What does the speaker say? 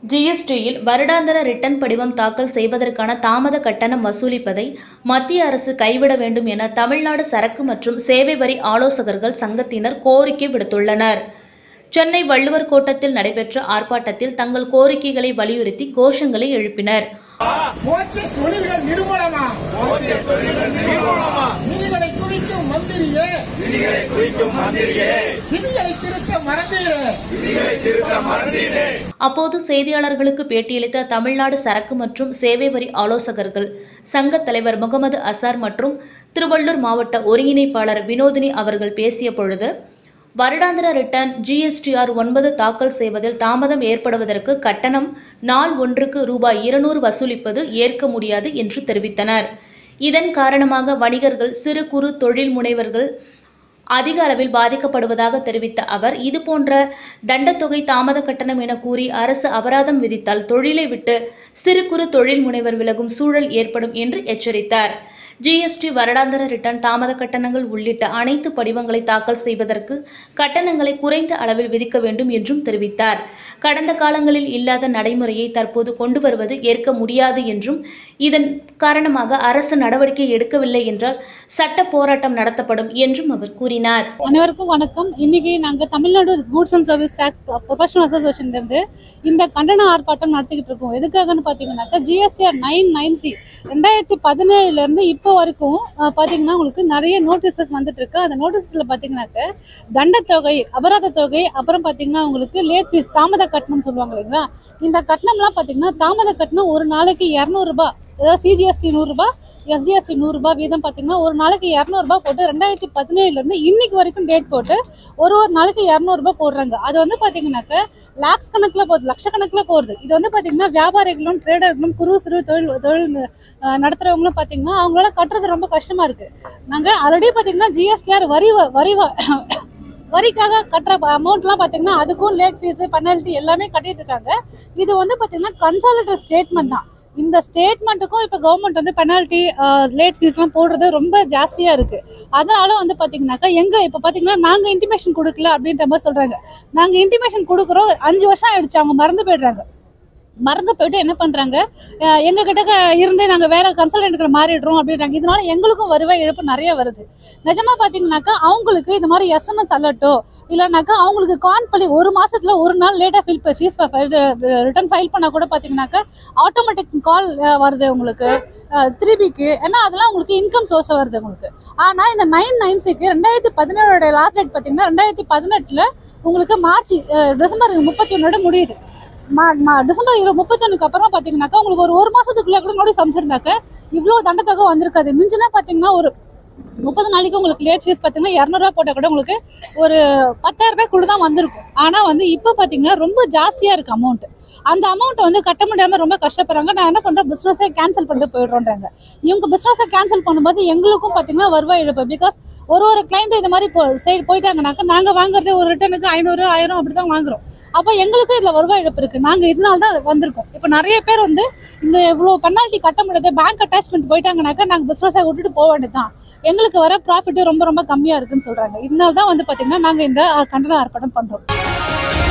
ஜிஎஸ்டியில் வருடாந்திர ரிட்டர்ன் படிவம் தாக்கல் செய்வதற்கான தாமத கட்டணம் வசூலிப்பதை மத்திய அரசு கைவிட வேண்டும் என தமிழ்நாடு சரக்கு மற்றும் சேவை வரி ஆலோசகர்கள் சங்கத்தினர் கோரிக்கை விடுத்துள்ளனர் சென்னை வள்ளுவர் கோட்டத்தில் நடைபெற்ற ஆர்ப்பாட்டத்தில் தங்கள் கோரிக்கைகளை வலியுறுத்தி கோஷங்களை எழுப்பினர் மோட்ச தொழில்கள் நிறுவனமா விதிகளை குறிக்கும் மந்திரியே விதிகளை திருத்த மறந்தீரே அப்போது செய்தியாளர்களுக்கு பேட்டியளித்த தமிழ்நாடு சரக்கு மற்றும் சேவை வரி ஆலோசகர்கள் சங்க தலைவர் முகமது அசார் மற்றும் திருவள்ளூர் மாவட்ட ஒருங்கிணைப்பாளர் வினோதினி அவர்கள் பேசிய பொழுது வருடாந்திர ரிட்டர்ன் ஜிஎஸ்டிஆர் ஒன்பது தாக்கல் செய்வதில் தாமதம் ஏற்படுவதற்கு கட்டணம் நாள் ஒன்றுக்கு ரூபாய் இருநூறு வசூலிப்பது ஏற்க முடியாது என்று தெரிவித்தனர் இதன் காரணமாக வணிகர்கள் சிறு குறு தொழில் முனைவர்கள் அதிக அளவில் பாதிக்கப்படுவதாக தெரிவித்த அவர் இதுபோன்ற தண்டத்தொகை தாமத கட்டணம் என கூறி அரசு அபராதம் விதித்தால் தொழிலை விட்டு சிறு குறு தொழில் முனைவர் விலகும் சூழல் ஏற்படும் என்று எச்சரித்தார் ஜிஎஸ்டி வருடாந்திர ரிட்டர்ன் தாமத கட்டணங்கள் உள்ளிட்ட அனைத்து படிவங்களை தாக்கல் செய்வதற்கு கட்டணங்களை குறைந்த அளவில் விதிக்க வேண்டும் என்றும் தெரிவித்தார் கடந்த காலங்களில் இல்லாத நடைமுறையை தற்போது கொண்டு வருவது ஏற்க முடியாது என்றும் இதன் காரணமாக அரசு நடவடிக்கை எடுக்கவில்லை என்றால் சட்ட போராட்டம் நடத்தப்படும் என்றும் அவர் கூறினார் அனைவருக்கும் வணக்கம் இன்னைக்கு நாங்க Tamil Nadu goods and service tax professional அசோசியேஷன்ல இருந்து இந்த கண்டன ஆர்ப்பாட்டம் நடத்திக்கிட்டு இருக்கோம் எதுக்காகன்னு பாத்தீங்கன்னாக்கா ஜிஎஸ்டிஆர் நைன் நைன் சி ரெண்டாயிரத்தி பதினேழுல இருந்து இப்போ வரைக்கும் அஹ், பாத்தீங்கன்னா உங்களுக்கு நிறைய நோட்டீசஸ் வந்துட்டு இருக்கு அந்த நோட்டீஸ்ல பாத்தீங்கன்னாக்க தண்டத்தொகை அபராத தொகை அப்புறம் பாத்தீங்கன்னா உங்களுக்கு லேட் ஃபீஸ் தாமத கட்டணம் சொல்லுவாங்க இல்லைங்களா இந்த கட்டணம்லாம் பாத்தீங்கன்னா தாமத கட்டணம் ஒரு நாளைக்கு இரநூறு ரூபாய் அதாவது சிஜிஎஸ்டி நூறுரூபா எஸ்டிஎஸ்டி நூறுரூபா வீதம் பார்த்தீங்கன்னா ஒரு நாளைக்கு இரநூறுபா போட்டு ரெண்டாயிரத்தி பதினேழுலேருந்து இன்னைக்கு வரைக்கும் டேட் போட்டு ஒரு ஒரு நாளைக்கு இரநூறுபா போடுறாங்க அது வந்து பார்த்தீங்கன்னாக்க லேக்ஸ் கணக்கில் போகுது லட்சக்கணக்கில் போகுது இது வந்து பார்த்தீங்கன்னா வியாபாரிகளும் ட்ரேடர்களும் குறு சிறு தொழில் தொழில் அஹ், நடத்துறவங்களும் பார்த்தீங்கன்னா அவங்களால கட்டுறது ரொம்ப கஷ்டமா இருக்கு நாங்கள் ஆல்ரெடி பார்த்தீங்கன்னா ஜிஎஸ்டிஆர் வரி வ- வரி வ- வரிக்காக கட்டுற அமௌண்ட்லாம் பார்த்தீங்கன்னா அதுக்கும் லேட் ஃபீஸு பெனால்ட்டி எல்லாமே கட்டிட்டு இருக்காங்க இது வந்து பார்த்தீங்கன்னா கன்சாலிடேட் ஸ்டேட்மெண்ட் தான் இந்த ஸ்டேட்மெண்ட்டுக்கும் இப்போ கவர்மெண்ட் வந்து பெனால்ட்டி லேட் ஃபீஸ்லாம் போடுறது ரொம்ப ஜாஸ்தியாக இருக்குது அதனால வந்து பார்த்தீங்கன்னாக்கா எங்கே இப்போ பார்த்தீங்கன்னா நாங்கள் இன்டிமேஷன் கொடுக்கல அப்படின்ற மாதிரி சொல்கிறாங்க நாங்கள் இன்டிமேஷன் கொடுக்குறோம் அஞ்சு வருஷம் ஆயிடுச்சு அவங்க மறந்து போயிடுறாங்க மறந்து போயிட்டு என்ன பண்றாங்க அஹ் எங்க கிட்ட இருந்தே நாங்க வேற கன்சல்டன்ட்களை மாறிடுறோம் அப்படின்றாங்க இதனால எங்களுக்கும் வருவாய் இழப்பு நிறைய வருது நிஜமா பாத்தீங்கன்னாக்கா அவங்களுக்கு இந்த மாதிரி எஸ்எம்எஸ் அலர்ட்டோ இல்லைனாக்கா அவங்களுக்கு கான் பண்ணி ஒரு மாசத்துல ஒரு நாள் லேட்டா ஃபில் ஃபீஸ் ரிட்டர்ன் ஃபைல் பண்ணா கூட பாத்தீங்கன்னாக்கா ஆட்டோமேட்டிக் கால் வருது உங்களுக்கு த்ரீபிக்கு ஏன்னா அதெல்லாம் உங்களுக்கு இன்கம் சோர்ஸ் வருது உங்களுக்கு ஆனா இந்த நைன் நைன் சிக்கு ரெண்டாயிரத்தி பதினேழோட லாஸ்ட் டேட் பாத்தீங்கன்னா ரெண்டாயிரத்தி பதினெட்டுல உங்களுக்கு மார்ச் அஹ், டிசம்பர் முப்பத்தி ஒன்னோட முடியுது மா- மா- டிசம்பர் இருபது முப்பத்தொன்னுக்கு அப்புறமா பாத்தீங்கன்னாக்கா உங்களுக்கு ஒரு ஒரு மாசத்துக்குள்ள கூட நோட்டீஸ் அமைச்சிருந்தாக்க இவ்வளவு தண்டத்தொகை வந்திருக்காது மிஞ்சினா பாத்தீங்கன்னா ஒரு முப்பது நாளைக்கு உங்களுக்கு லேட் ஃபீஸ் பார்த்தீங்கன்னா இரநூறுவா போட்டால் கூட உங்களுக்கு ஒரு பத்தாயிரம் ரூபாய்க்குள்ள தான் வந்திருக்கும் ஆனால் வந்து இப்போ பார்த்தீங்கன்னா ரொம்ப ஜாஸ்தியாக இருக்கு அமௌண்ட் அந்த அமௌண்ட்டை வந்து கட்ட முடியாமல் ரொம்ப கஷ்டப்படுறாங்க நான் என்ன பண்ணுறேன் பிஸ்னஸே கேன்சல் பண்ணிட்டு போயிடுறோன்றாங்க இவங்க பிஸ்னஸை கேன்சல் பண்ணும்போது எங்களுக்கும் பார்த்தீங்கன்னா வருவாய் இழப்பு பிகாஸ் ஒரு ஒரு கிளைண்ட் இந்த மாதிரி போ சைடு போயிட்டாங்கனாக்கா நாங்கள் வாங்குறதே ஒரு ரிட்டனுக்கு ஐநூறு ஆயிரம் அப்படி தான் வாங்குறோம் அப்போ எங்களுக்கும் இதில் வருவாய் இழப்பு இருக்குது நாங்கள் இதனால தான் வந்திருக்கோம் இப்போ நிறைய பேர் வந்து இந்த இவ்வளோ பெனால்ட்டி கட்ட முடியாது பேங்க் அட்டாச்மெண்ட் போயிட்டாங்கனாக்கா நாங்கள் பிஸ்னஸை விட்டுட்டு போக வேண்டியதுதான் எங்களுக்கு வர ப்ராஃபிட்டும் ரொம்ப ரொம்ப கம்மியாக இருக்குன்னு சொல்கிறாங்க இதனால தான் வந்து பார்த்தீங்கன்னா நாங்கள் இந்த அஹ், கண்டன ஆர்ப்பாட்டம் பண்ணுறோம்